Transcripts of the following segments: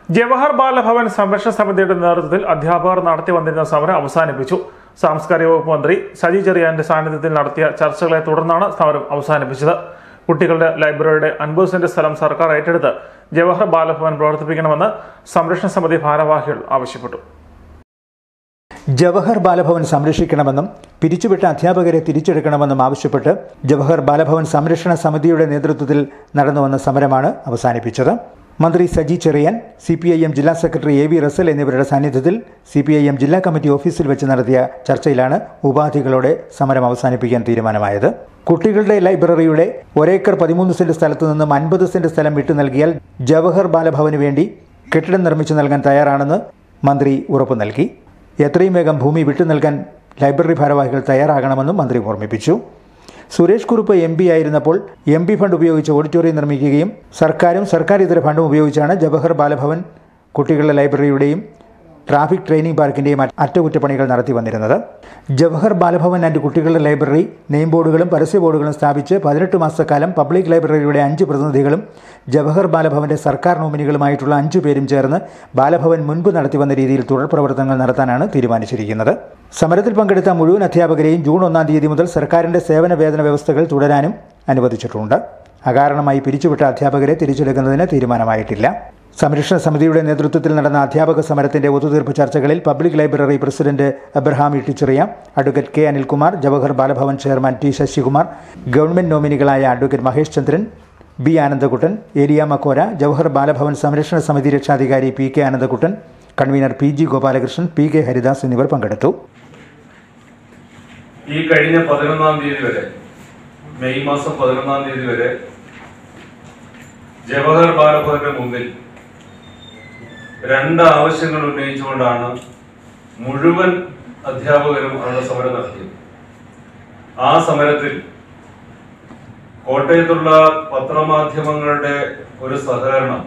ജവഹർ ബാലഭവൻ സംരക്ഷണ സമിതിയുടെ നേതൃത്വത്തിൽ അധ്യാപകർ നടത്തി വന്നിരുന്ന സമരം അവസാനിപ്പിച്ചു സാംസ്കാരിക വകുപ്പ് മന്ത്രി സജി ചെറിയാന്റെ സാന്നിധ്യത്തിൽ നടത്തിയ ചർച്ചകളെ തുടർന്നാണ് സമരം അവസാനിപ്പിച്ചത് കുട്ടികളുടെ ലൈബ്രറിയുടെ അൻപത് സെന്റ് സ്ഥലം സർക്കാർ ഏറ്റെടുത്ത് ജവഹർ ബാലഭവൻ പ്രവർത്തിപ്പിക്കണമെന്ന് സംരക്ഷണ സമിതി ഭാരവാഹികൾ ആവശ്യപ്പെട്ടു ജവഹർ ബാലഭവൻ സംരക്ഷിക്കണമെന്നും പിരിച്ചുവിട്ട അധ്യാപകരെ തിരിച്ചെടുക്കണമെന്നും ആവശ്യപ്പെട്ട് ജവഹർ ബാലഭവൻ സംരക്ഷണ സമിതിയുടെ നേതൃത്വത്തിൽ നടന്നുവന്ന സമരമാണ് അവസാനിപ്പിച്ചത് മന്ത്രി Saji Cheriyan C P I M ജില്ലാ സെക്രട്ടറി എ വി റസൽ എന്നിവരുടെ സാന്നിധ്യത്തിൽ സി പി ഐ എം ജില്ലാ കമ്മിറ്റി ഓഫീസിൽ വെച്ച് നടത്തിയ ചർച്ചയിലാണ് ഉപാധികളോടെ സമരം അവസാനിപ്പിക്കാൻ തീരുമാനമായത് കുട്ടികളുടെ ലൈബ്രറിയുടെ ഒരേക്കർ പതിമൂന്ന് സെന്റ് സ്ഥലത്തു നിന്നും അൻപത് സെന്റ് സ്ഥലം വിട്ടു നൽകിയാൽ ജവഹർ ബാലഭവന് വേണ്ടി കെട്ടിടം നിർമ്മിച്ചു നൽകാൻ തയ്യാറാണെന്ന് മന്ത്രി ഉറപ്പു നൽകി എത്രയും വേഗം ഭൂമി വിട്ടു നൽകാൻ ലൈബ്രറി ഭാരവാഹികൾ തയ്യാറാകണമെന്നും മന്ത്രി ഓർമ്മിപ്പിച്ചു സുരേഷ് കുറുപ്പ് എം പി ആയിരുന്നപ്പോൾ എം പി ഫണ്ട് ഉപയോഗിച്ച് ഓഡിറ്റോറിയം നിർമ്മിക്കുകയും സർക്കാരും സർക്കാർ ഇതര ഫണ്ടും ഉപയോഗിച്ചാണ് ജവഹർ ബാലഭവൻ കുട്ടികളുടെ ലൈബ്രറിയുടെയും ട്രാഫിക് ട്രെയിനിംഗ് പാർക്കിൻ്റെയും അറ്റകുറ്റപ്പണികൾ നടത്തി വന്നിരുന്നത് ജവഹർ ബാലഭവൻ ആൻഡ് കുട്ടികളുടെ ലൈബ്രറി നെയിം ബോർഡുകളും പരസ്യ ബോർഡുകളും സ്ഥാപിച്ച് പതിനെട്ട് മാസക്കാലം പബ്ലിക് ലൈബ്രറിയുടെ അഞ്ച് പ്രതിനിധികളും ജവഹർ ബാലഭവന്റെ സർക്കാർ നോമിനികളുമായിട്ടുള്ള അഞ്ചു പേരും ചേർന്ന് ബാലഭവൻ മുൻപ് നടത്തി വന്ന രീതിയിൽ തുടർ പ്രവർത്തനങ്ങൾ നടത്താനാണ് തീരുമാനിച്ചിരിക്കുന്നത് സമരത്തിൽ പങ്കെടുത്ത മുഴുവൻ അധ്യാപകരെയും ജൂൺ ഒന്നാം തീയതി മുതൽ സർക്കാരിന്റെ സേവന വേതന വ്യവസ്ഥകൾ തുടരാനും അനുവദിച്ചിട്ടുണ്ട് അകാരണമായി പിരിച്ചുവിട്ട അധ്യാപകരെ തിരിച്ചെടുക്കുന്നതിന് തീരുമാനമായിട്ടില്ല സംരക്ഷണ സമിതിയുടെ നേതൃത്വത്തിൽ നടന്ന അധ്യാപക സമരത്തിന്റെ ഒത്തുതീർപ്പ് ചർച്ചകളിൽ public library president Abraham Itticheriya advocate K Anilkumar Jawahar Balabhavan chairman T Sasikumar government നോമിനികളായ advocate Mahesh Chandran B Anandakuttan area മക്കോര ജവഹർ ബാലഭവൻ സംരക്ഷണ സമിതി രക്ഷാധികാരി P K Anandakuttan convener P G Gopalakrishnan P K Haridas എന്നിവർ പങ്കെടുത്തു ഈ കഴിഞ്ഞ പതിനൊന്നാം തീയതി വരെ മെയ് മാസം പതിനൊന്നാം തീയതി വരെ ജവഹർ ബാലഭവന്റെ മുമ്പിൽ രണ്ട് ആവശ്യങ്ങൾ ഉന്നയിച്ചുകൊണ്ടാണ് മുഴുവൻ അധ്യാപകരും അവിടെ സമരം നടത്തിയത് ആ സമരത്തിൽ കോട്ടയത്തുള്ള പത്രമാധ്യമങ്ങളുടെ ഒരു സഹകരണം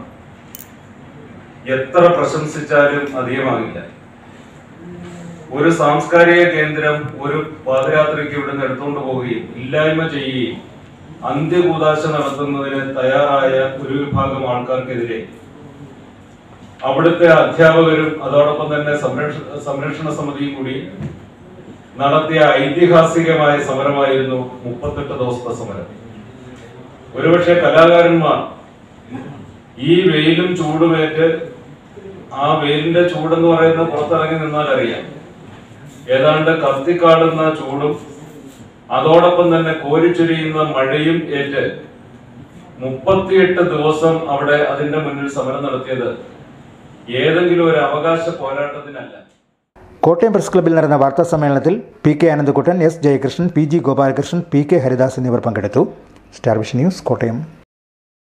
എത്ര പ്രശംസിച്ചാലും അധികമാകില്ല ഒരു സാംസ്കാരിക കേന്ദ്രം ഒരു പാദയാത്രയ്ക്ക് ഇവിടുന്ന് എടുത്തുകൊണ്ട് പോവുകയും ഇല്ലായ്മ ചെയ്യുകയും അന്ത്യകൂതാശ നടത്തുന്നതിന് തയ്യാറായ ഒരു വിഭാഗം ആൾക്കാർക്കെതിരെ അവിടുത്തെ അധ്യാപകരും അതോടൊപ്പം തന്നെ സംരക്ഷ സംരക്ഷണ സമിതിയും കൂടി നടത്തിയ ഐതിഹാസികമായ സമരമായിരുന്നു മുപ്പത്തെട്ട് ദിവസത്തെ സമരം ഒരുപക്ഷെ കലാകാരന്മാർ ഈ വെയിലും ചൂടുമേറ്റ് ആ വെയിലിന്റെ ചൂടെന്ന് പറയുന്ന പുറത്തിറങ്ങി നിന്നാൽ അറിയാം ഏതാണ്ട് കത്തിക്കാടുന്ന ചൂടും അതോടൊപ്പം തന്നെ കോരിച്ചൊരിയുന്ന മഴയും ഏറ്റ് മുപ്പത്തിയെട്ട് ദിവസം അവിടെ അതിന്റെ മുന്നിൽ സമരം നടത്തിയത് ഏതെങ്കിലും ഒരു അവകാശ പോരാട്ടത്തിനല്ല കോട്ടയം പ്രസ് ക്ലബ്ബിൽ നടന്ന വാർത്താ സമ്മേളനത്തിൽ P K Anandakuttan S Jayakrishnan P G Gopalakrishnan P K Haridas എന്നിവർ പങ്കെടുത്തു സ്റ്റാർ വിഷൻ ന്യൂസ് കോട്ടയം